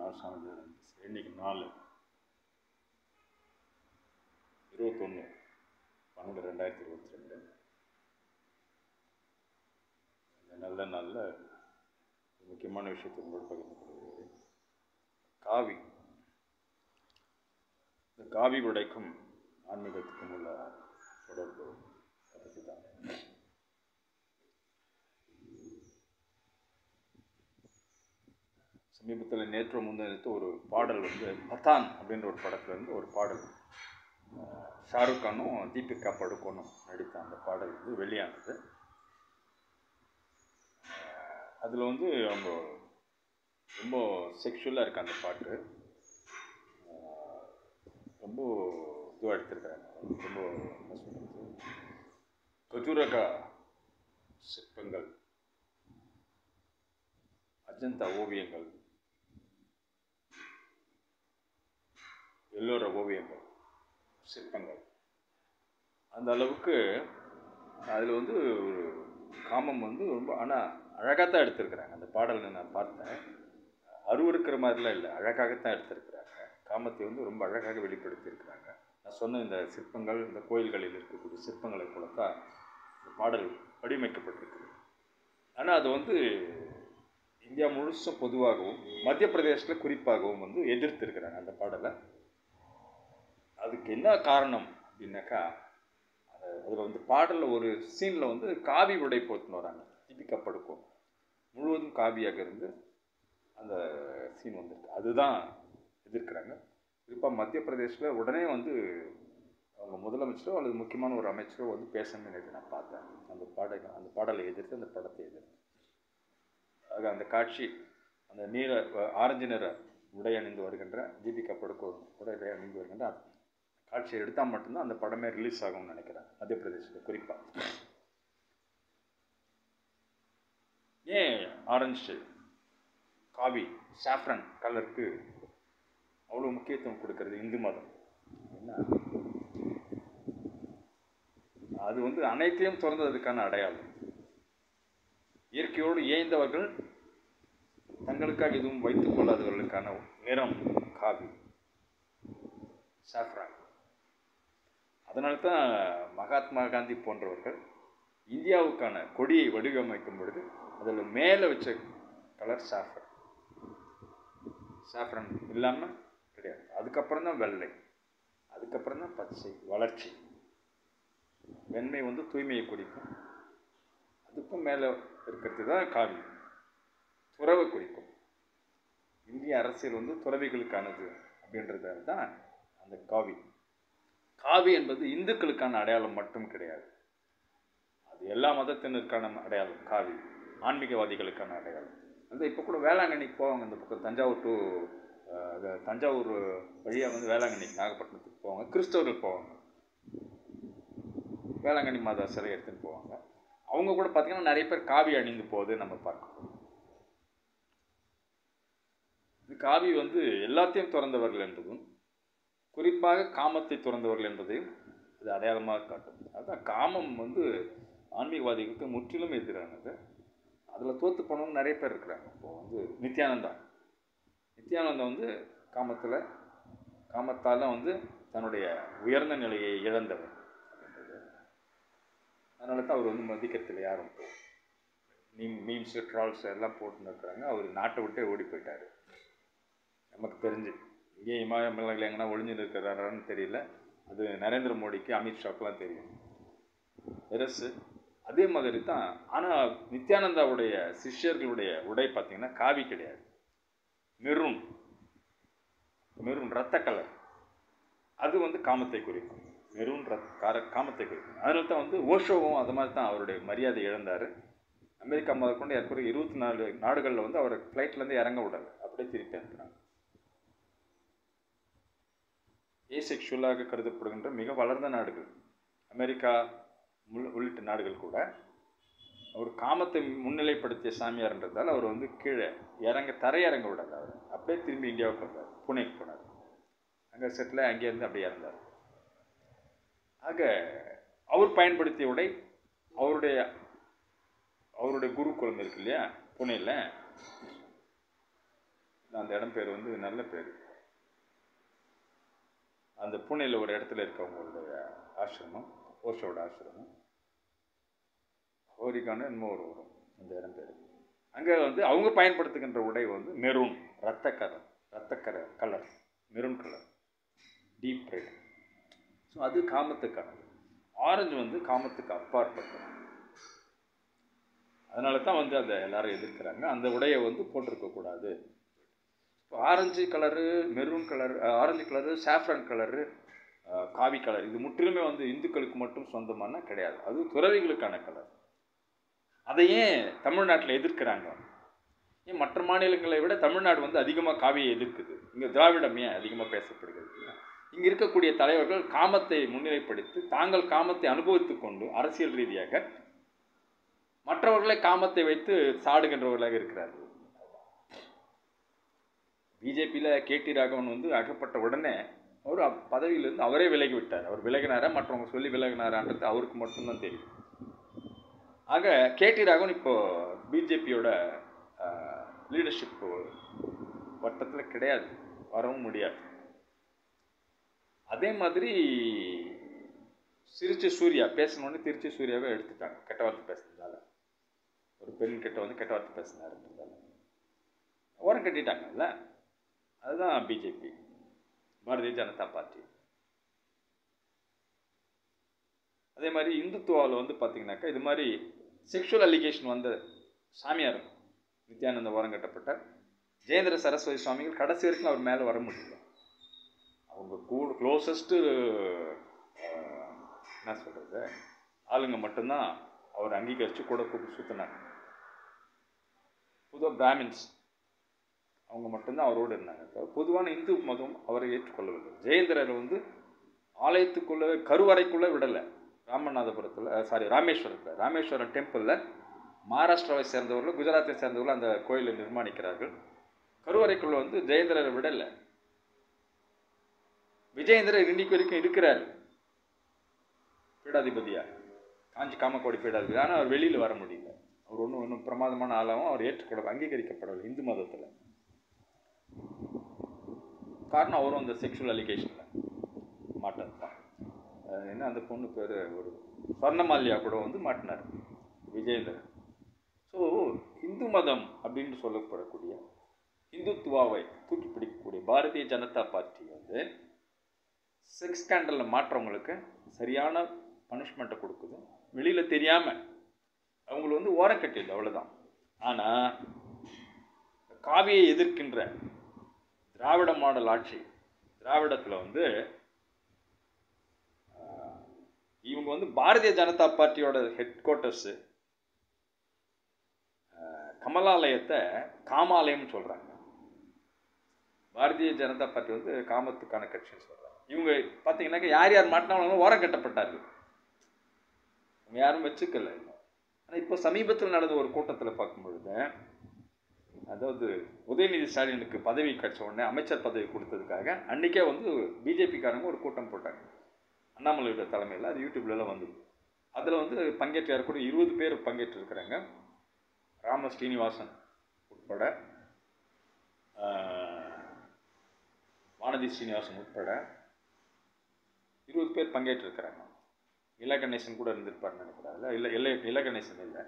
ஆசானது இன்னைக்கு நாலு இருபத்தொன்று பன்னெண்டு ரெண்டாயிரத்தி இருபத்தி ரெண்டு இந்த நல்ல நாளில் ஒரு முக்கியமான விஷயத்தை உங்களோடு பகிர்ந்து கொள்கிறேன் காவி இந்த காவி உடைக்கும் ஆன்மீகத்துக்கும் உள்ள தொடர்பு அதை பற்றி தான் சமீபத்தில் நேற்று முந்தினத்து ஒரு பாடல் வந்து பத்தான் அப்படின்ற ஒரு படத்துல இருந்து ஒரு பாடல் அஹ், ஷாருக் கானும் தீபிகா படுகோனும் நடித்த அந்த பாடல் வந்து வெளியானது அதில் வந்து அவங்க ரொம்ப செக்ஷுவலாக இருக்கு அந்த பாட்டு அஹ், ரொம்ப இதுவாக எடுத்திருக்காங்க ரொம்ப என்ன சொல்கிறது கஜூரகா சிற்பங்கள் அஜந்தா ஓவியங்கள் எல்லோர ஓவியங்கள் சிற்பங்கள் அந்த அளவுக்கு அதில் வந்து ஒரு காமம் வந்து ரொம்ப ஆனால் அழகாக தான் எடுத்திருக்கிறாங்க அந்த பாடலை நான் பார்த்தேன் அருவருக்கிற மாதிரிலாம் இல்லை அழகாகத்தான் எடுத்திருக்கிறாங்க காமத்தை வந்து ரொம்ப அழகாக வெளிப்படுத்தியிருக்கிறாங்க நான் சொன்ன இந்த சிற்பங்கள் இந்த கோயில்களில் இருக்கக்கூடிய சிற்பங்களை போல தான் இந்த பாடல் வடிவமைக்கப்பட்டிருக்கு ஆனால் அது வந்து இந்தியா முழுசும் பொதுவாகவும் மத்திய பிரதேசத்தில் குறிப்பாகவும் வந்து எதிர்த்திருக்கிறாங்க அந்த பாடலை அதுக்கு என்ன காரணம் அப்படின்னாக்கா அது அதில் வந்து பாடலில் ஒரு சீனில் வந்து காவி உடை போட்டுன்னு வராங்க தீபிகா படுக்கும் முழுவதும் காவியாக இருந்து அந்த சீன் வந்திருக்கு அதுதான் எதிர்க்கிறாங்க குறிப்பாக மத்திய பிரதேசில் உடனே வந்து அவங்க முதலமைச்சரோ அல்லது முக்கியமான ஒரு அமைச்சரோ வந்து பேசணும்னு நேற்று நான் பார்த்தேன் அந்த பாடல் அந்த பாடலை எதிர்த்து அந்த படத்தை எதிர்த்து ஆக அந்த காட்சி அந்த நீல ஆரஞ்சு நிற உடை அணிந்து வருகின்ற தீபிகா படுகோன் உடை அணிந்து வருகின்ற அந்த காட்சியை எடுத்தால் மட்டும்தான் அந்த படமே ரிலீஸ் ஆகும்னு நினைக்கிறேன் மத்திய பிரதேசத்தில் குறிப்பாக ஏன் ஆரஞ்சு காவி சாஃப்ரன் கலருக்கு அவ்வளோ முக்கியத்துவம் கொடுக்கறது இந்து மதம் என்ன அது வந்து அனைத்தையும் திறந்ததுக்கான அடையாளம் இயற்கையோடு இயைந்தவர்கள் தங்களுக்காக எதுவும் வைத்துக் கொள்ளாதவர்களுக்கான நிறம் காவி சாஃப்ரான் அதனால தான் மகாத்மா காந்தி போன்றவர்கள் இந்தியாவுக்கான கொடியை வடிவமைக்கும் பொழுது அதில் மேலே வச்ச கலர் சாஃப்ரன் சாஃப்ரன் இல்லாமல் கிடையாது அதுக்கப்புறம் தான் வெள்ளை அதுக்கப்புறம் தான் பச்சை வளர்ச்சி வெண்மை வந்து தூய்மையை குறிக்கும் அதுக்கும் மேலே இருக்கிறது தான் காவி துறவை குறிக்கும் இந்திய அரசியல் வந்து துறவிகளுக்கானது அப்படின்றது தான் அந்த காவி காவி என்பது இந்துக்களுக்கான அடையாளம் மட்டும் கிடையாது அது எல்லா மதத்தினருக்கான அடையாளம் காவி ஆன்மீகவாதிகளுக்கான அடையாளம் வந்து இப்போ கூட வேளாங்கண்ணிக்கு போவாங்க இந்த பக்கம் தஞ்சாவூர் டு அஹ், தஞ்சாவூர் வழியாக வந்து வேளாங்கண்ணிக்கு நாகப்பட்டினத்துக்கு போவாங்க கிறிஸ்தவர்கள் போவாங்க வேளாங்கண்ணி மாதா சிலை எடுத்துன்னு போவாங்க அவங்க கூட பார்த்தீங்கன்னா நிறைய பேர் காவி அணிந்து போகுது நம்ம பார்க்கிறோம் இது காவி வந்து எல்லாத்தையும் துறந்தவர்கள் என்பதும் குறிப்பாக காமத்தை துறந்தவர்கள் என்பதையும் இது அடையாளமாக காட்டும் அதுதான் காமம் வந்து ஆன்மீகவாதிகளுக்கு முற்றிலும் எதிரானது அதில் தோற்று போனவங்க நிறைய பேர் இருக்கிறாங்க இப்போ வந்து நித்யானந்தா நித்யானந்தா வந்து காமத்தில் காமத்தால் வந்து தன்னுடைய உயர்ந்த நிலையை இழந்தவர் அப்படின்றது அதனால தான் அவர் வந்து மதிக்கிறதுல யாரும் இப்போ மீம் மீம்ஸ் ட்ரால்ஸ் எல்லாம் போட்டுன்னு இருக்கிறாங்க அவர் நாட்டை விட்டே ஓடி போயிட்டார் நமக்கு தெரிஞ்சு இங்கே இமாலயில் எங்கன்னா ஒளிஞ்சு இருக்கிறாரான்னு தெரியல அது நரேந்திர மோடிக்கு அமித்ஷாக்கெலாம் தெரியும் அரசு அதே மாதிரி தான் ஆனால் நித்யானந்தாவுடைய சிஷ்யர்களுடைய உடை பார்த்தீங்கன்னா காவி கிடையாது மெரூன் மெரூன் ரத்த கலர் அது வந்து காமத்தை குறிக்கும் மெரூன் ரத் கார காமத்தை குறிக்கும் அதனால தான் வந்து ஓஷோவும் அது மாதிரி தான் அவருடைய மரியாதை இழந்தார் அமெரிக்கா முதற்கொண்டு ஏற்கனவே இருபத்தி நாலு நாடுகளில் வந்து அவரை ஃப்ளைட்லேருந்து இறங்க விடல அப்படியே திருப்பி அனுப்புனாங்க ஏசெக்ஷுவலாக கருதப்படுகின்ற மிக வளர்ந்த நாடுகள் அமெரிக்கா உள்- உள்ளிட்ட நாடுகள் கூட அவர் காமத்தை முன்னிலைப்படுத்திய சாமியார்ன்றதால் அவர் வந்து கீழே இறங்க தரையிறங்க விடல அவர் அப்படியே திரும்பி இந்தியாவுக்கு வந்தார் புனேக்கு போனார் அங்கே செட்டில் அங்கேருந்து அப்படியே இறந்தார் ஆக அவர் பயன்படுத்திய உடை அவருடைய அவருடைய குருகுலம் இருக்கு இல்லையா புனேல அந்த இடம் பேர் வந்து நல்ல பேர் அந்த பூனேல ஒரு இடத்துல இருக்கவங்களுடைய ஆசிரமம் ஓஷோட ஆசிரமம் ஹோரிகான என்னமோ ஒரு வரும் அந்த இடம் பேர் அங்கே வந்து அவங்க பயன்படுத்துகின்ற உடை வந்து மெரூன் ரத்த கலர் ரத்த colour colour maroon colour deep red so அது காமத்துக்கானது ஆரஞ்சு வந்து காமத்துக்கு அப்பாற்பட்டது அதனால தான் வந்து அதை எல்லாரும் எதிர்க்கிறாங்க அந்த உடையை வந்து போட்டிருக்கக்கூடாது இப்போ orange colour maroon colour orange colour saffron colour காவி கலர் இது முற்றிலுமே வந்து இந்துக்களுக்கு மட்டும் சொந்தமான கிடையாது அது துறவிகளுக்கான கலர் அதை ஏன் தமிழ்நாட்டில் எதிர்க்கிறாங்க ஏன் மற்ற மாநிலங்களை விட தமிழ்நாடு வந்து அதிகமாக காவியை எதிர்க்குது இங்கே திராவிடம் ஏன் அதிகமாக பேசப்படுகிறது இங்கே இருக்கக்கூடிய தலைவர்கள் காமத்தை முன்னிலைப்படுத்தி தாங்கள் காமத்தை அனுபவித்து கொண்டு அரசியல் ரீதியாக மற்றவர்களை காமத்தை வைத்து சாடுகின்றவர்களாக இருக்கிறார்கள் பிஜேபியில் கேடி ராகவன் வந்து அகப்பட்ட உடனே அவர் அப்- பதவியிலிருந்து அவரே விலகி விட்டார் அவர் விலகினாரா மற்றவங்க சொல்லி விலகினாரான்றது அவருக்கு மட்டும்தான் தெரியும் ஆக கேடி ராகவன் இப்போ பிஜேபியோட லீடர்ஷிப் வட்டத்தில் கிடையாது வரவும் முடியாது அதே மாதிரி சிரிச்சு சூர்யா பேசணுன்னு திருச்சி சூர்யாவை எடுத்துட்டாங்க கெட்ட வார்த்தை பேசுனதால ஒரு பெண் கிட்ட வந்து கெட்ட வார்த்தை பேசினாருன்றதால ஓரம் கட்டிட்டாங்கல்ல அதுதான் பிஜேபி பாரதிய ஜனதா பார்ட்டி அதே மாதிரி இந்துத்துவாவில் வந்து பார்த்தீங்கன்னாக்கா இது மாதிரி செக்ஷுவல் அலிகேஷன் வந்த சாமியார் நித்யானந்த ஓரம் கட்டப்பட்ட ஜெயேந்திர சரஸ்வதி சுவாமிகள் கடைசி வரைக்கும் அவர் மேலே வர முடியல அவங்க கூட க்ளோசஸ்ட்டு என்ன சொல்கிறது ஆளுங்க மட்டும்தான் அவர் அங்கீகரித்து கூட கூப்பிட்டு சுற்றினாங்க பொதுவாக பிராமின்ஸ் அவங்க மட்டும்தான் அவரோடு இருந்தாங்க தவிர பொதுவான இந்து மதம் அவரை ஏற்றுக்கொள்ளவில்லை ஜெயேந்திரர் வந்து ஆலயத்துக்குள்ளே கருவறைக்குள்ளே விடலை ராமநாதபுரத்தில் சாரி ராமேஸ்வரத்தில் ராமேஸ்வரம் டெம்பிளில் மகாராஷ்டிராவை சேர்ந்தவர்கள் குஜராத்தை சேர்ந்தவர்கள் அந்த கோயிலை நிர்மாணிக்கிறார்கள் கருவறைக்குள்ளே வந்து ஜெயேந்திரரை விடலை விஜயேந்திரர் இன்னைக்கு வரைக்கும் இருக்கிறார் பீடாதிபதியா காஞ்சி காமக்கோடி பீடாதிபதி ஆனால் அவர் வெளியில் வர முடியல அவர் ஒன்றும் ஒன்றும் பிரமாதமான ஆளாகவும் அவர் ஏற்றுக்கொள்ள அங்கீகரிக்கப்படவில்லை இந்து மதத்தில் காரணம் அவரும் அந்த செக்ஷுவல் அலிகேஷனில் மாட்டது தான் அஹ் என்ன அந்த பொண்ணு பேர் ஒரு ஸ்வர்ணமால்யா கூட வந்து மாட்டினார் விஜயேந்திரன் ஸோ இந்து மதம் அப்படின்னு சொல்லப்படக்கூடிய இந்துத்துவாவை தூக்கி பிடிக்கக்கூடிய பாரதிய ஜனதா பார்ட்டி வந்து செக்ஸ் ஸ்கேண்டலில் மாற்றவங்களுக்கு சரியான பனிஷ்மெண்ட்டை கொடுக்குது வெளியில் தெரியாமல் அவங்கள வந்து ஓரம் கட்டிடுது அவ்வளோதான் ஆனால் காவியை எதிர்க்கின்ற திராவிட மாடல் ஆட்சி திராவிடத்தில் வந்து ஆஹ், இவங்க வந்து பாரதிய ஜனதா பார்ட்டியோட ஹெட் குவார்ட்டர்ஸு கமலாலயத்தை காமாலயம்னு சொல்கிறாங்க பாரதிய ஜனதா பார்ட்டி வந்து காமத்துக்கான கட்சின்னு சொல்கிறாங்க இவங்க பார்த்தீங்கன்னாக்கா யார் யார் மாட்டினாலும் ஓரம் கட்டப்பட்டார்கள் அவங்க யாரும் வச்சுக்கல ஆனால் இப்போ சமீபத்தில் நடந்த ஒரு கூட்டத்தில் பார்க்கும் பொழுது அதாவது உதயநிதி ஸ்டாலினுக்கு பதவி கிடைச்ச உடனே அமைச்சர் பதவி கொடுத்ததுக்காக அன்றைக்கே வந்து பிஜேபிக்காரங்க ஒரு கூட்டம் போட்டாங்க அண்ணாமலையோட தலைமையில் அது யூடியூப்லலாம் வந்தது அதில் வந்து பங்கேற்ற கூட இருபது பேர் பங்கேற்று இருக்கிறாங்க ராம ஸ்ரீனிவாசன் உட்பட ஆஹ், வானதி ஸ்ரீனிவாசன் உட்பட இருபது பேர் பங்கேற்றிருக்கிறாங்க இல கணேசன் கூட இருந்திருப்பாருன்னு நினைக்கிறாங்க இல்லை இல்லை இல கணேசன் இல்லை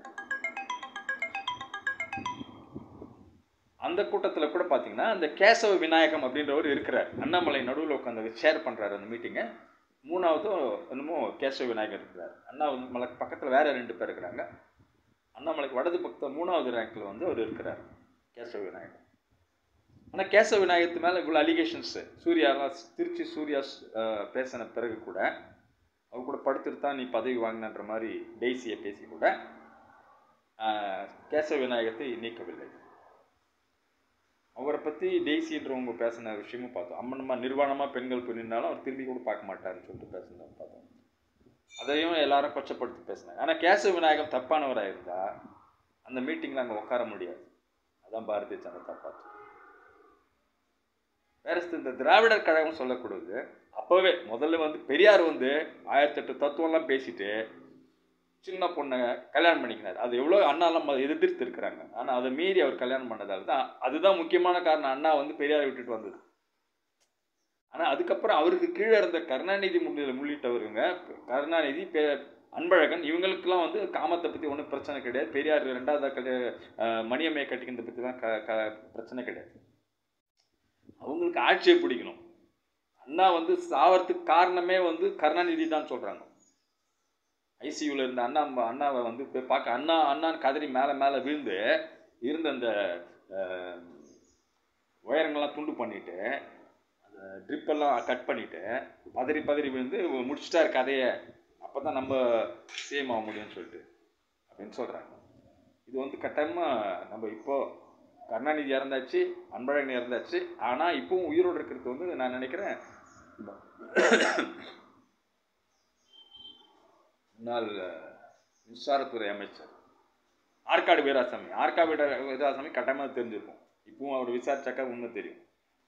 அந்த கூட்டத்தில் கூட பார்த்தீங்கன்னா அந்த கேசவ விநாயகம் அப்படின்றவர் இருக்கிறார் அண்ணாமலை நடுவில் உட்காந்து ஷேர் பண்ணுறாரு அந்த மீட்டிங்கை மூணாவதும் என்னமோ கேசவ விநாயகர் இருக்கிறார் அண்ணாமலை பக்கத்தில் வேற ரெண்டு பேர் இருக்கிறாங்க அண்ணாமலைக்கு வடது பக்கத்தில் மூணாவது ரேங்க்கில் வந்து அவர் இருக்கிறார் கேசவ விநாயகர் ஆனால் கேசவ விநாயகத்து மேலே இவ்வளோ அலிகேஷன்ஸு சூர்யாலாம் திருச்சி சூர்யா அஹ், பேசின பிறகு கூட அவர் கூட படுத்துட்டு தான் நீ பதவி வாங்கினன்ற மாதிரி டெய்ஸியை பேசி கூட அஹ், கேசவ விநாயகத்தை நீக்கவில்லை அவரை பற்றி டெய்ஸின்றவங்க பேசின விஷயமும் பார்த்தோம் அம்மனமா நிர்வாணமாக பெண்கள் பின்னாலும் அவர் திரும்பி கூட பார்க்க மாட்டாருன்னு சொல்லிட்டு பேசினதை பார்த்தோம் அதையும் எல்லாரும் கொச்சப்படுத்தி பேசினாங்க ஆனால் கேசவ விநாயகம் தப்பானவராக இருந்தால் அந்த மீட்டிங்கில் அங்கே உட்கார முடியாது அதான் பாரதிய ஜனதா பார்ட்டி வேற இந்த திராவிடர் கழகம் சொல்லக்கூடாது அப்போவே முதல்ல வந்து பெரியார் வந்து ஆயிரத்தெட்டு தத்துவம்லாம் பேசிட்டு சின்ன பொண்ணை கல்யாணம் பண்ணிக்கினார் அது எவ்வளோ அண்ணாலாம் ம- எதிர்த்து இருக்கிறாங்க ஆனால் அதை மீறி அவர் கல்யாணம் பண்ணதால தான் அதுதான் முக்கியமான காரணம் அண்ணா வந்து பெரியாரை விட்டுட்டு வந்தது ஆனால் அதுக்கப்புறம் அவருக்கு கீழே இருந்த கருணாநிதி முன்னிலை முள்ளிட்டவருங்க கருணாநிதி பே அன்பழகன் இவங்களுக்கெல்லாம் வந்து காமத்தை பற்றி ஒன்றும் பிரச்சனை கிடையாது பெரியார் ரெண்டாவது கல்ய அஹ், மணியம்மையை கட்டிக்கிறத பற்றி தான் க க பிரச்சனை கிடையாது அவங்களுக்கு ஆட்சியை பிடிக்கணும் அண்ணா வந்து சாவறதுக்கு காரணமே வந்து கருணாநிதி தான் சொல்கிறாங்க ஐசியூவில் இருந்த அண்ணா அண்ணாவை வந்து போய் பார்க்க அண்ணா அண்ணான்னு கதறி மேலே மேலே விழுந்து இருந்த அந்த அஹ், உயரங்கள்லாம் துண்டு பண்ணிட்டு அந்த ட்ரிப்பெல்லாம் கட் பண்ணிட்டு பதறி பதறி விழுந்து முடிச்சிட்டாரு கதையை அப்போ தான் நம்ம சேம் ஆக முடியும்னு சொல்லிட்டு அப்படின்னு சொல்கிறாங்க இது வந்து கட்டாயமாக நம்ம இப்போ கருணாநிதி இறந்தாச்சு அன்பழகன் இறந்தாச்சு ஆனால் இப்பவும் உயிரோடு இருக்கிறது வந்து நான் நினைக்கிறேன் முன்னாள் மின்சாரத்துறை அமைச்சர் ஆற்காடு வீராசாமி ஆற்காடு வீர- வீராசாமி கட்டாயமாக தெரிஞ்சிருக்கும் இப்பவும் அவர் விசாரிச்சாக்கா உண்மை தெரியும்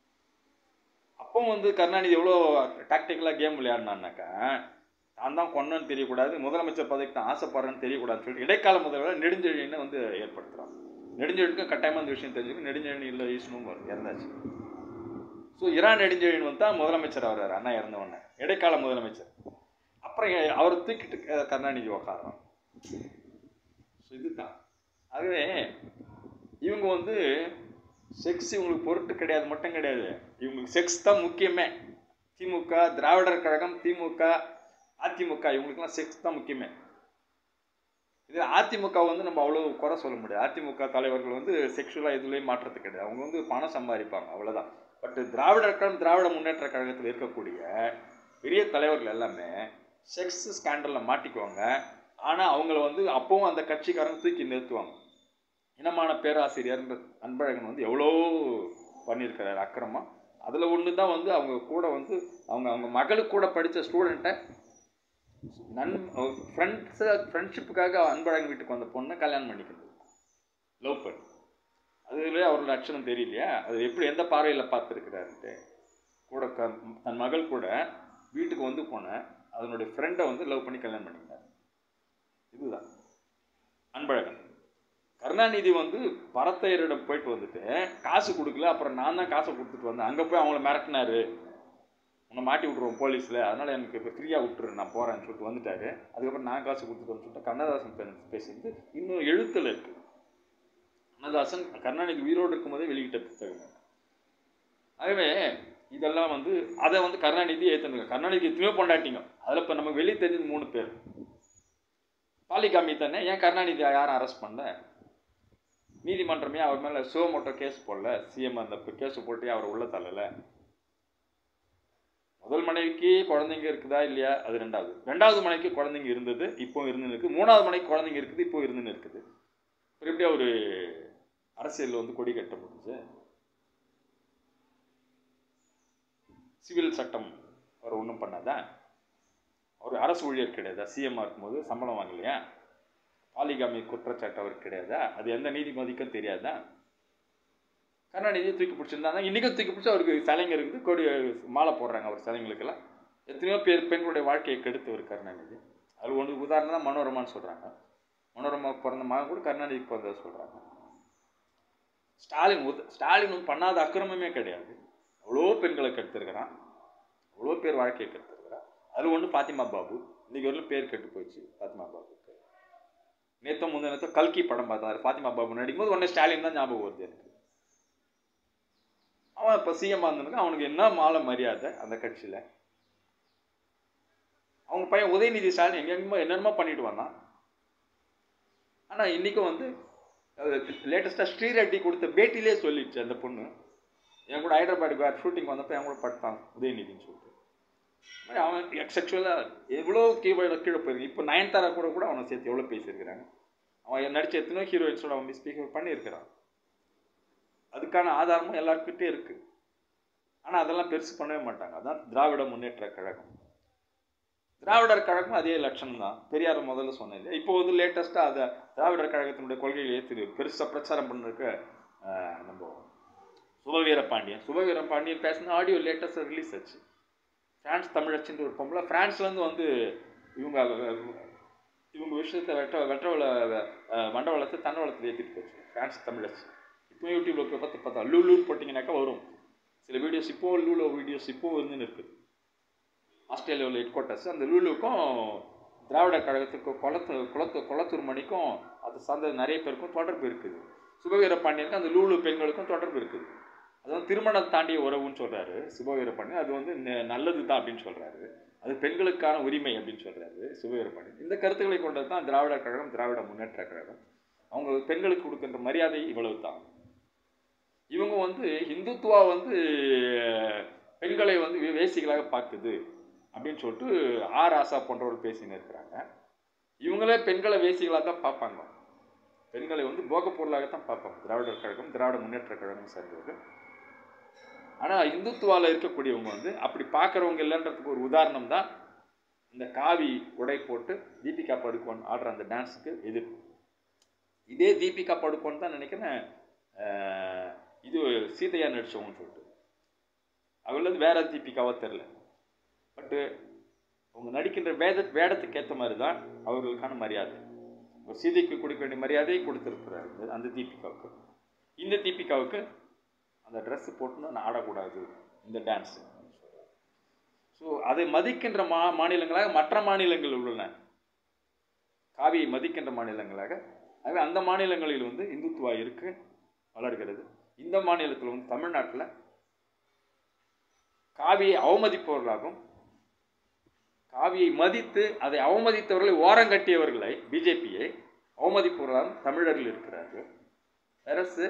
அப்போ வந்து கருணாநிதி எவ்வளோ டாக்டிக்கலாக கேம் விளையாடினான்னாக்கா நான் தான் கொன்னன்னு தெரியக்கூடாது முதலமைச்சர் பதவிக்கு தான் ஆசைப்படுறேன்னு தெரியக்கூடாதுன்னு சொல்லிட்டு இடைக்கால முதல்வர் நெடுஞ்செழியனை வந்து ஏற்படுத்துகிறான் நெடுஞ்செழியனுக்கும் கட்டாயமாக அந்த விஷயம் தெரிஞ்சுக்கு நெடுஞ்செழியன் இல்லை ஈஸ்வனும் வரும் இறந்தாச்சு ஸோ இரான் நெடுஞ்செழியன் வந்து தான் முதலமைச்சர் ஆகிறார் அண்ணா இறந்த உடனே இடைக்கால முதலமைச்சர் அப்புறம் அவரை தூக்கிட்டு க- கருணாநிதி உக்காடுறான் ஸோ இதுதான் ஆகவே இவங்க வந்து செக்ஸ் இவங்களுக்கு பொருட்டு கிடையாது மட்டும் கிடையாது இவங்களுக்கு செக்ஸ் தான் முக்கியமே திமுக திராவிடர் கழகம் திமுக அதிமுக இவங்களுக்குலாம் செக்ஸ் தான் முக்கியமே இது அதிமுக வந்து நம்ம அவ்வளோ குறை சொல்ல முடியாது அதிமுக தலைவர்கள் வந்து செக்ஷுவலாக எதுலேயும் மாற்றத்து கிடையாது அவங்க வந்து பணம் சம்பாதிப்பாங்க அவ்வளோதான் பட் திராவிடர் கழகம் திராவிட முன்னேற்ற கழகத்தில் இருக்கக்கூடிய பெரிய தலைவர்கள் எல்லாமே செக்ஸ் ஸ்கேண்டலில் மாட்டிக்குவாங்க ஆனால் அவங்கள வந்து அப்பவும் அந்த கட்சிக்காரங்க தூக்கி நிறுத்துவாங்க இனமான பேராசிரியர்ன்ற அன்பழகன் வந்து எவ்வளோ பண்ணியிருக்கிறாரு அக்கிரமா அதில் ஒன்று தான் வந்து அவங்க கூட வந்து அவங்க அவங்க மகளுக்கு கூட படித்த ஸ்டூடெண்ட்டை நன் ஃப்ரெண்ட்ஸு ஃப்ரெண்ட்ஷிப்புக்காக அன்பழகன் வீட்டுக்கு வந்த பொண்ணை கல்யாணம் பண்ணிக்கிறது லவ் பண்ணி அதுலேயே அவரோட லட்சணம் தெரியலையா அது எப்படி எந்த பார்வையில் பார்த்துருக்கிறாருன்ட்டு கூட க தன் மகள் கூட வீட்டுக்கு வந்து போன அதனுடைய ஃப்ரெண்டை வந்து லவ் பண்ணி கல்யாணம் பண்ணிக்கிட்டார் இதுதான் அன்பழகன் கருணாநிதி வந்து பரத்தையரிடம் போயிட்டு வந்துட்டு காசு கொடுக்கல அப்புறம் நான் தான் காசை கொடுத்துட்டு வந்தேன் அங்கே போய் அவங்கள மிரட்டினாரு உன்னை மாட்டி விட்ருவோம் போலீஸில் அதனால் எனக்கு இப்போ ஃப்ரீயாக விட்டுரு நான் போகிறேன்னு சொல்லிட்டு வந்துட்டாரு அதுக்கப்புறம் நான் காசு கொடுத்துட்டு சொல்லிட்டு கண்ணதாசன் பே- பேசியிருந்து இன்னும் எழுத்தில் இருக்குது கண்ணதாசன் கருணாநிதி உயிரோடு இருக்கும்போதே வெளியிட்ட புத்தகம் ஆகவே இதெல்லாம் வந்து அதை வந்து கருணாநிதி ஏற்றுங்க கருணாநிதி எத்தனையோ பொண்டாட்டிங்க அதில் இப்போ நம்ம வெளியே தெரிஞ்சது மூணு பேர் பாலிகாமி தானே ஏன் கருணாநிதி யாரும் அரெஸ்ட் பண்ணல நீதிமன்றமே அவர் மேலே சிவமோட்டோ கேஸ் போடல சிஎம் அந்த கேஸ் போட்டு அவர் உள்ள தள்ளல முதல் மனைவிக்கு குழந்தைங்க இருக்குதா இல்லையா அது ரெண்டாவது ரெண்டாவது மனைவிக்கு குழந்தைங்க இருந்தது இப்போ இருந்துன்னு இருக்கு மூணாவது மனைவிக்கு குழந்தைங்க இருக்குது இப்போ இருந்துன்னு இருக்குது அப்புறம் எப்படி அவர் அரசியலில் வந்து கொடி கட்ட முடிஞ்சு சிவில் சட்டம் அவர் ஒன்றும் பண்ணாதா அவர் அரசு ஊழியர் கிடையாதா சிஎம்மாக இருக்கும்போது சம்பளம் வாங்கலையா பாலிகாமி குற்றச்சாட்டு அவருக்கு கிடையாதா அது எந்த நீதிபதிக்கும் தெரியாதா கருணாநிதியை தூக்கி பிடிச்சிருந்தாங்க இன்றைக்கும் தூக்கி பிடிச்சி அவருக்கு சிலைங்க இருக்குது கொடி மாலை போடுறாங்க அவர் சிலைங்களுக்கெல்லாம் எத்தனையோ பேர் பெண்களுடைய வாழ்க்கையை கெடுத்தவர் கருணாநிதி அது ஒன்று உதாரணம் தான் மனோரமான்னு சொல்கிறாங்க மனோரமா பிறந்த மகன் கூட கருணாநிதிக்கு பிறந்ததை சொல்கிறாங்க ஸ்டாலின் உத ஸ்டாலின் வந்து பண்ணாத அக்கிரமமே கிடையாது அவ்வளோ பெண்களை கெடுத்திருக்கிறான் அவ்வளோ பேர் வாழ்க்கையை கெடுத்திருக்கிறான் அதில் ஒன்று பாத்திமா பாபு இன்னைக்கு வரலும் பேர் கெட்டு போயிடுச்சு பாத்திமா பாபுக்கு நேத்தோ முந்தின நேத்தோ கல்கி படம் பார்த்தாரு பாத்திமா பாபு நடிக்கும்போது உடனே ஸ்டாலின் தான் ஞாபகம் வருது எனக்கு அவன் இப்போ சிஎம் இருந்தனுக்கு அவனுக்கு என்ன மாலை மரியாதை அந்த கட்சியில் அவங்க பையன் உதயநிதி ஸ்டாலின் எங்கெங்கமோ என்னென்னமோ பண்ணிட்டு வந்தான் ஆனால் இன்றைக்கும் வந்து லேட்டஸ்ட்டாக ஸ்ரீரெட்டி கொடுத்த பேட்டிலே சொல்லிடுச்சு அந்த பொண்ணு என் கூட ஹைதராபாத்துக்கு வேறு ஷூட்டிங் வந்தப்போ என் கூட படுத்தான் உதயநிதின்னு சொல்லிட்டு மாதிரி அவன் எக்ஸெக்சுவலாக எவ்வளோ கீழே கீழே போயிருக்கு இப்போ நயன்தாரா கூட கூட அவனை சேர்த்து எவ்வளோ பேசியிருக்கிறாங்க அவன் நடிச்ச எத்தனையோ ஹீரோயின்ஸோட அவன் மிஸ்பீக்கர் பண்ணியிருக்கிறான் அதுக்கான ஆதாரமும் எல்லாருக்கிட்டே இருக்கு ஆனால் அதெல்லாம் பெருசு பண்ணவே மாட்டாங்க அதான் திராவிட முன்னேற்ற கழகம் திராவிடர் கழகம் அதே லட்சணம் தான் பெரியார் முதல்ல சொன்னேன் இல்லையா இப்போ வந்து லேட்டஸ்ட்டாக அதை திராவிடர் கழகத்தினுடைய கொள்கைகளை ஏற்று பெருசாக பிரச்சாரம் பண்ணிருக்க ஆஹ், நம்ம சுபவீர பாண்டியன் சுபவீர பாண்டியன் பேசின ஆடியோ லேட்டஸ்ட்டாக ரிலீஸ் ஆச்சு பிரான்ஸ் தமிழச்சின்ற ஒரு பொம்பளை பிரான்ஸ்லேருந்து வந்து இவங்க இவங்க விஷயத்தை வெட்ட வெட்டவள மண்டவளத்தை தண்டவளத்தில் ஏற்றிட்டு போச்சு ஃபேன்ஸ் தமிழர்ஸ் இப்போ யூடியூப்ல போய் பார்த்து பார்த்தா லூலூன்னு போட்டிங்கனாக்கா வரும் சில வீடியோஸ் இப்போ லூலோ வீடியோஸ் இப்போ வந்து இருக்குது ஆஸ்திரேலியாவில் ஹெட் குவார்ட்டர்ஸ் அந்த லூலுக்கும் திராவிட கழகத்துக்கும் குளத்து குளத்து குளத்தூர் மணிக்கும் அது சார்ந்த நிறைய பேருக்கும் தொடர்பு இருக்குது சுபவீர பாண்டியனுக்கும் அந்த லூலு பெண்களுக்கும் தொடர்பு இருக்குது அது வந்து திருமணம் தாண்டிய உறவுன்னு சொல்றாரு சுபவீர பாண்டியன் அது வந்து ந- நல்லது தான் அப்படின்னு சொல்றாரு அது பெண்களுக்கான உரிமை அப்படின்னு சொல்றாரு சுபவீர பாண்டியன் இந்த கருத்துக்களை கொண்டது தான் திராவிட கழகம் திராவிட முன்னேற்ற கழகம் அவங்க பெண்களுக்கு கொடுக்கின்ற மரியாதை இவ்வளவு தான் இவங்க வந்து இந்துத்துவா வந்து பெண்களை வந்து வே- வேசிகளாக பார்க்குது அப்படின்னு சொல்லிட்டு ஆர் ஆசா போன்றவர் பேசின்னு இருக்கிறாங்க இவங்களே பெண்களை வேசிகளாக தான் பார்ப்பாங்க பெண்களை வந்து போகப் பொருளாகத்தான் பார்ப்பாங்க திராவிடர் கழகம் திராவிட முன்னேற்ற கழகம் சேர்ந்தவர்கள் ஆனால் இந்துத்துவாவில் இருக்கக்கூடியவங்க வந்து அப்படி பார்க்குறவங்க இல்லைன்றதுக்கு ஒரு உதாரணம் தான் இந்த காவி உடை போட்டு தீபிகா படுகோன் ஆடுற அந்த டான்ஸுக்கு எதிர்ப்பு இதே தீபிகா படுகோன் தான் நினைக்கிறேன் ஆஹ், இது சீதையா நடிச்சவங்கன்னு சொல்லிட்டு அவங்களது வேற தீபிகாவா தெரில பட்டு அவங்க நடிக்கின்ற வேத வேடத்துக்கு ஏற்ற மாதிரி தான் அவர்களுக்கான மரியாதை ஒரு சீதைக்கு கொடுக்க வேண்டிய மரியாதையை கொடுத்துருக்கிறாரு இந்த- அந்த தீபிகாவுக்கு இந்த தீபிகாவுக்கு அந்த ட்ரெஸ் போட்டுன்னு நான் ஆடக்கூடாது இந்த டான்ஸ் ஸோ அதை மதிக்கின்ற மா மாநிலங்களாக மற்ற மாநிலங்கள் உள்ளன காவியை மதிக்கின்ற மாநிலங்களாக ஆகவே அந்த மாநிலங்களில் வந்து இந்துத்துவா இருக்கு வளர்கிறது இந்த மாநிலத்தில் வந்து தமிழ்நாட்டில் காவியை அவமதிப்பவர்களாகவும் காவியை மதித்து அதை அவமதித்தவர்களை ஓரங்கட்டியவர்களை பிஜேபியை அவமதிப்பவர்களாகவும் தமிழர்கள் இருக்கிறார்கள் அரசு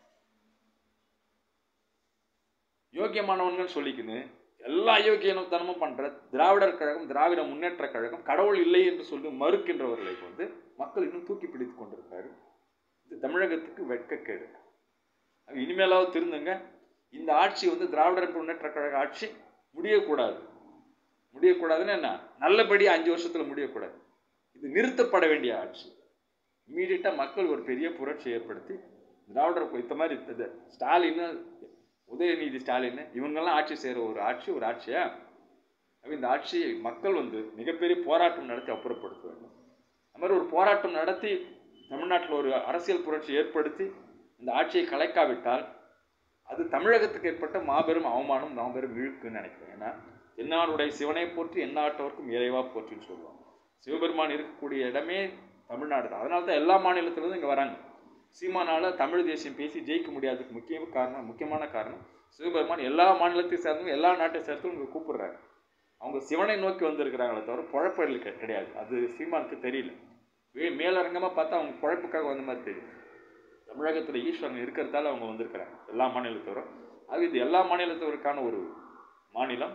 யோக்கியமானவன்கள் சொல்லிக்கின்னு எல்லா யோக்கியத்தனமும் பண்ற திராவிடர் கழகம் திராவிட முன்னேற்ற கழகம் கடவுள் இல்லை என்று சொல்லி மறுக்கின்றவர்களை வந்து மக்கள் இன்னும் தூக்கி பிடித்து கொண்டிருக்காரு இது தமிழகத்துக்கு வெட்கக்கேடு அது இனிமேலாவது திருந்துங்க இந்த ஆட்சி வந்து திராவிடர் முன்னேற்ற கழக ஆட்சி முடியக்கூடாது முடியக்கூடாதுன்னு என்ன நல்லபடி அஞ்சு வருஷத்துல முடியக்கூடாது இது நிறுத்தப்பட வேண்டிய ஆட்சி இம்மீடியட்டாக மக்கள் ஒரு பெரிய புரட்சி ஏற்படுத்தி திராவிடர் இந்த மாதிரி இது ஸ்டாலின் உதயநிதி ஸ்டாலின் இவங்கெல்லாம் ஆட்சி செய்கிற ஒரு ஆட்சி ஒரு ஆட்சியா அப்ப இந்த ஆட்சியை மக்கள் வந்து மிகப்பெரிய போராட்டம் நடத்தி அப்புறப்படுத்த வேண்டும் அந்த மாதிரி ஒரு போராட்டம் நடத்தி தமிழ்நாட்டில் ஒரு அரசியல் புரட்சி ஏற்படுத்தி இந்த ஆட்சியை கலைக்காவிட்டால் அது தமிழகத்துக்கு ஏற்பட்ட மாபெரும் அவமானம் மாபெரும் இழுக்குன்னு நினைக்கிறேன் ஏன்னா என்னாருடைய சிவனை போற்றி எந்நாட்டவர்க்கும் இறைவா போற்றின்னு சொல்லுவாங்க சிவபெருமான் இருக்கக்கூடிய இடமே தமிழ்நாடு தான் அதனால தான் எல்லா மாநிலத்திலிருந்தும் இங்கே வராங்க சீமானால தமிழ் தேசியம் பேசி ஜெயிக்க முடியாததுக்கு முக்கிய காரணம் முக்கியமான காரணம் சிவபெருமான் எல்லா மாநிலத்தையும் சேர்ந்தவங்க எல்லா நாட்டை சேர்த்தும் இங்கே கூப்பிடுறாங்க அவங்க சிவனை நோக்கி வந்திருக்கிறாங்களே தவிர குழப்பங்கள் கெ- கிடையாது அது சீமானுக்கு தெரியல வே மேலரங்கமாக பார்த்தா அவங்க குழப்புக்காக வந்த மாதிரி தெரியும் தமிழகத்தில் ஈஸ்வரன் இருக்கிறதால அவங்க வந்திருக்கிறாங்க எல்லா மாநிலத்தவரும் அது இது எல்லா மாநிலத்தவருக்கான ஒரு மாநிலம்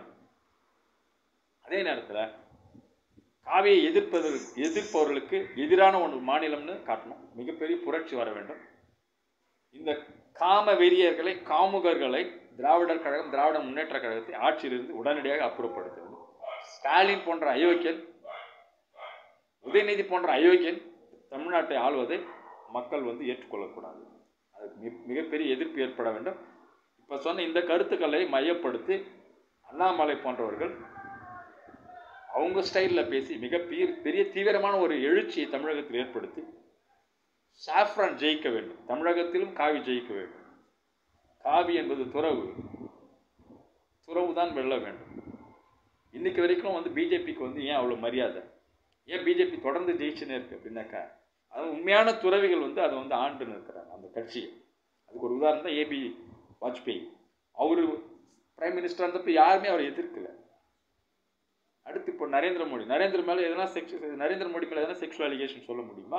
அதே நேரத்தில் காவியை எதிர்ப்பதற்கு எதிர்ப்பவர்களுக்கு எதிரான ஒரு மாநிலம்னு காட்டணும் மிகப்பெரிய புரட்சி வர வேண்டும் இந்த காம வெறியர்களை காமுகர்களை திராவிடர் கழகம் திராவிட முன்னேற்ற கழகத்தை ஆட்சியிலிருந்து உடனடியாக அப்புறப்படுத்த வேண்டும் ஸ்டாலின் போன்ற அயோக்கியன் உதயநிதி போன்ற அயோக்கியன் தமிழ்நாட்டை ஆளுவதை மக்கள் வந்து ஏற்றுக்கொள்ளக்கூடாது அதுக்கு மிக மிகப்பெரிய எதிர்ப்பு ஏற்பட வேண்டும் இப்போ சொன்ன இந்த கருத்துக்களை மையப்படுத்தி அண்ணாமலை போன்றவர்கள் அவங்க ஸ்டைலில் பேசி மிக பெரிய பெரிய தீவிரமான ஒரு எழுச்சியை தமிழகத்தில் ஏற்படுத்தி சாஃப்ரான் ஜெயிக்க வேண்டும் தமிழகத்திலும் காவி ஜெயிக்க வேண்டும் காவி என்பது துறவு துறவு தான் வெல்ல வேண்டும் இன்னைக்கு வரைக்கும் வந்து பிஜேபிக்கு வந்து ஏன் அவ்வளோ மரியாதை ஏன் பிஜேபி தொடர்ந்து ஜெயிச்சுன்னே இருக்கு அப்படின்னாக்கா அது உண்மையான துறவிகள் வந்து அதை வந்து ஆண்டுன்னு இருக்கிறாங்க அந்த கட்சியை அதுக்கு ஒரு உதாரணம் தான் ஏபி வாஜ்பேயி அவர் பிரைம் மினிஸ்டர் இருந்தப்ப யாருமே அவரை எதிர்க்கல அடுத்து இப்போ நரேந்திர மோடி நரேந்திர மேலே எதனா செக்ஷு நரேந்திர மோடி மேலே எதனா செக்ஷுவல் அலிகேஷன் சொல்ல முடியுமா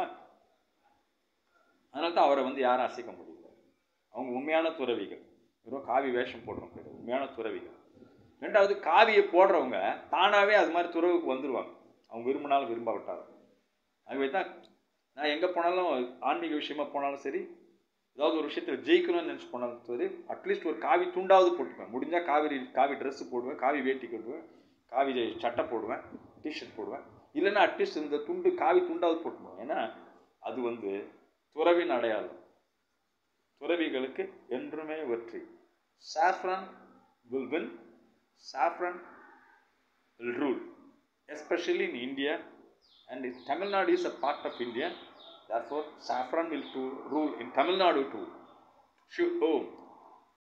அதனால தான் அவரை வந்து யாரும் அசைக்க முடியல அவங்க உண்மையான துறவிகள் வெறும் காவி வேஷம் போடுறவங்க கிடையாது உண்மையான துறவிகள் ரெண்டாவது காவியை போடுறவங்க தானாகவே அது மாதிரி துறவுக்கு வந்துடுவாங்க அவங்க விரும்பினாலும் விரும்பாவிட்டாலும் ஆகவே தான் நான் எங்கே போனாலும் ஆன்மீக விஷயமா போனாலும் சரி ஏதாவது ஒரு விஷயத்தில் ஜெயிக்கணும்னு நினச்சி போனாலும் சரி அட்லீஸ்ட் ஒரு காவி துண்டாவது போட்டுப்பேன் முடிஞ்சால் காவி காவி ட்ரெஸ்ஸு போடுவேன் காவி வேட்டி கட்டுவேன் காவி சட்டை போடுவேன் டிஷர்ட் போடுவேன் இல்லைன்னா அட்லீஸ்ட் இந்த துண்டு காவி துண்டாவது போட்டுப்போம் ஏன்னா அது வந்து துறவின் அடையாளம் துறவிகளுக்கு என்றுமே வெற்றி saffron will win saffron will rule especially in India And if Tamil Nadu is a part of India, therefore saffron will to rule in Tamil Nadu too. Should, oh,